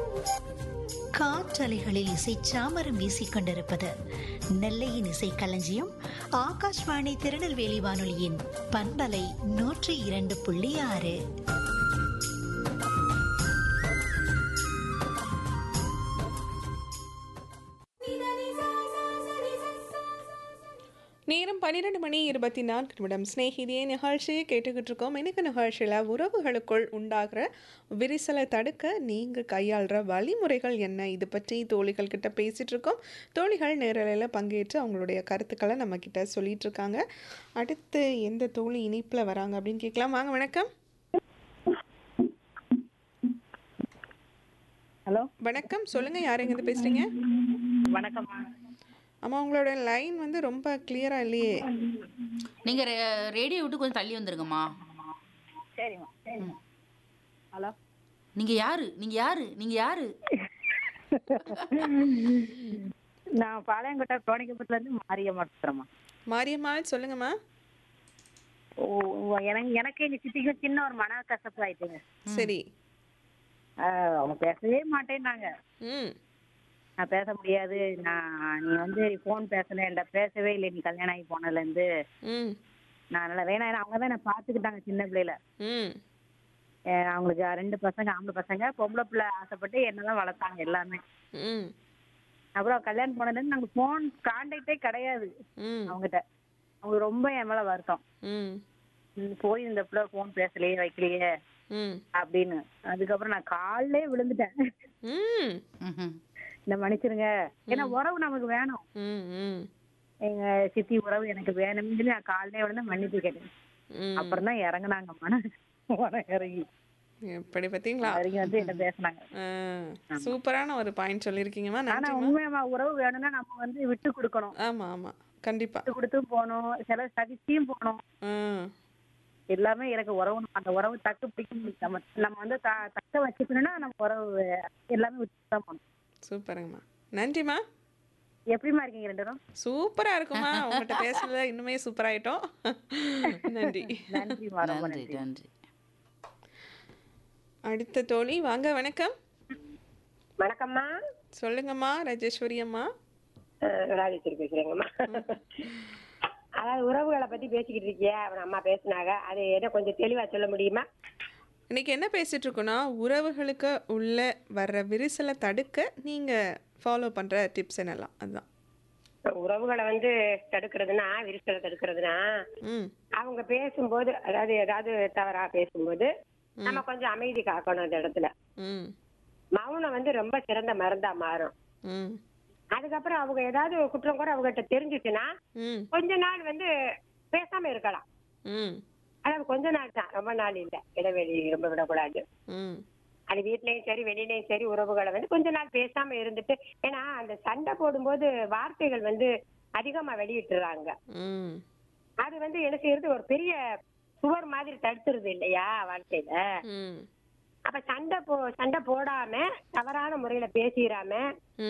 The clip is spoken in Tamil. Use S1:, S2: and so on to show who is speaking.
S1: காற்றலைகளில் இசை சாமரம் வீசிக் கொண்டிருப்பது நெல்லையின் இசை களஞ்சியம் ஆகாஷ்வாணி திருநெல்வேலி வானொலியின் பண்பலை நூற்றி இரண்டு புள்ளி ஆறு
S2: நேரம் பன்னிரெண்டு மணி இருபத்தி நான்கு நிமிடம் ஸ்நேகிதியே நிகழ்ச்சியை கேட்டுக்கிட்டு இருக்கோம் இன்னைக்கு நிகழ்ச்சியில் உறவுகளுக்குள் உண்டாகிற விரிசலை தடுக்க நீங்கள் கையாளுற வழிமுறைகள் என்ன இது பற்றி தோழிகள் கிட்ட பேசிட்டு இருக்கோம் தோழிகள் நேரலையில் பங்கேற்று அவங்களுடைய கருத்துக்களை நம்ம கிட்ட சொல்லிட்டு இருக்காங்க அடுத்து எந்த தோழி இணைப்பில் வராங்க அப்படின்னு கேட்கலாம் வாங்க வணக்கம்
S3: ஹலோ
S2: வணக்கம் சொல்லுங்க யார் எங்கேருந்து பேசுறீங்க
S3: வணக்கம்மா
S2: அம்மா உங்களோட லைன் வந்து ரொம்ப கிளியரா இல்லையே
S4: நீங்க ரே- ரேடியோ விட்டு கொஞ்சம் தள்ளி வந்துருங்கம்மா
S3: சரிம்மா சரிம்மா ஹலோ
S4: நீங்க யாரு நீங்க யாரு நீங்க யாரு
S3: நான் பாளையங்கோட்டை கோணிக்கப்பட்டில இருந்து மாரியம்மா பேசுறேம்மா
S2: மாரியம்மாள் சொல்லுங்கம்மா
S3: ஓ ஓ, எனக்கு எனக்கு எங்க சித்திக்கும் சின்ன ஒரு மன கசப்பு ஆயிட்டுங்க
S2: சரி
S3: ஆஹ், அவங்க பேசவே மாட்டேன்னாங்க
S2: ம்
S3: நான் பேச முடியாது நான் நீ வந்து ஃபோன் பேசல என்கிட்ட பேசவே இல்லை நீ கல்யாணம் ஆகி போனதுல இருந்து
S2: ம்
S3: நான் நல்லா வேணாம் ஏன்னா அவங்க தான் என்ன பார்த்துக்கிட்டாங்க சின்ன பிள்ளையில
S2: ம்
S3: அஹ், அவங்களுக்கு ரெண்டு பசங்க ஆம்பளை பசங்க பொம்பளை பிள்ளை ஆசைப்பட்டு என்னதான் வளர்த்தாங்க எல்லாமே
S2: ம்
S3: அப்புறம் கல்யாணம் போனதுலேருந்து நாங்கள் ஃபோன் கான்டாக்டே கிடையாது
S2: ம்
S3: அவங்ககிட்ட அவங்க ரொம்ப என் மேல வருத்தம்
S2: ம்
S3: ம், போய் இந்த பிள்ளை ஃபோன் பேசலையே வைக்கலையே
S2: ம்
S3: அப்படின்னு அதுக்கப்புறம் நான் காலிலே விழுந்துட்டேன்
S2: ம்
S4: ம்ஹும்.
S3: இந்த மன்னிச்சிருங்க ஏன்னா உறவு நமக்கு வேணும்
S2: ம் ம்
S3: எங்க சித்தி உறவு எனக்கு வேணும்னு சொல்லி நான் காலிலே விழுந்து மன்னிப்பு கேட்டேன்
S2: ம்
S3: அப்புறம் தான் இறங்குனாங்க மன மனம் இறங்கி
S4: எப்படி
S2: பார்த்தீங்களா
S3: இறங்கி வந்து என்ன பேசுனாங்க
S2: ஆ, சூப்பரான ஒரு பாயிண்ட் சொல்லியிருக்கீங்கம்மா
S3: ஆனா
S2: நன்றிம்மா
S3: உண்மையமா உறவு வேணும்னா நம்ம வந்து விட்டு கொடுக்கணும்
S2: ஆமா ஆமா கண்டிப்பா
S3: விட்டு கொடுத்தும் போகணும் சில சகிச்சியும் போகணும்
S2: ம்
S3: எல்லாமே எனக்கு உறவு அந்த உறவு தக்கு பிடிக்க முடியும் நம்ம நம்ம வந்து த- தக்க வச்சுக்கணும்னா நம்ம உறவு எல்லாமே விட்டு தான் போகணும்
S2: சூப்பருங்கம்மா நன்றிம்மா
S3: எப்படிமா இருக்கீங்க ரெண்டு பேரும்
S2: சூப்பரா இருக்குமா உங்கள்கிட்ட பேசுனதுல இன்னுமே சூப்பராயிட்டோம் நன்றி
S3: நன்றிமா ரொம்ப
S4: நன்றி
S3: நன்றி
S4: நன்றி
S2: அடுத்த தோழி வாங்க வணக்கம்
S5: வணக்கம்மா
S2: சொல்லுங்கம்மா ராஜேஸ்வரி அம்மா
S5: அஹ் ராஜேஸ்வரி பேசுறேங்கம்மா அதாவது உறவுகளை பத்தி பேசிக்கிட்டு இருக்கிய அவன் அம்மா பேசுனாங்க அது என்ன கொஞ்சம் தெளிவா சொல்ல முடியுமா
S2: இன்னைக்கு என்ன பேசிட்டு இருக்கோம்னா உறவுகளுக்கு உள்ள வர்ற விரிசலை தடுக்க நீங்க ஃபாலோ பண்ற டிப்ஸ் என்னலாம் அதுதான்
S5: உறவுகளை வந்து தடுக்கிறதுனா விரிசலை தடுக்கிறதுனா
S2: ம்
S5: அவங்க பேசும்போது அதாவது ஏதாவது தவறா பேசும்போது நம்ம கொஞ்சம் அமைதி காக்கணும் அந்த இடத்துல
S2: ம்
S5: மௌனம் வந்து ரொம்ப சிறந்த மருந்தா மாறும்
S2: ம்
S5: அதுக்கப்புறம் அவங்க ஏதாவது குற்றம் கூட அவங்ககிட்ட தெரிஞ்சுச்சுன்னா
S2: ம்
S5: கொஞ்ச நாள் வந்து பேசாம இருக்கலாம்
S2: ம்
S5: அதாவது கொஞ்ச நாள் தான் ரொம்ப நாள் இல்ல இடைவெளி ரொம்ப விடக்கூடாது
S2: ம்
S5: அது வீட்லயும் சரி வெளியிலயும் சரி உறவுகளை வந்து கொஞ்ச நாள் பேசாம இருந்துட்டு ஏன்னா அந்த சண்டை போடும்போது வார்த்தைகள் வந்து அதிகமா வெளியிட்டுறாங்க
S2: ம்
S5: அது வந்து என்ன செய்யறது ஒரு பெரிய சுவர் மாதிரி தடுத்துருது இல்லையா வாழ்க்கையில
S2: ம்
S5: அப்ப சண்டை போ சண்டை போடாம தவறான முறையில பேசிடாம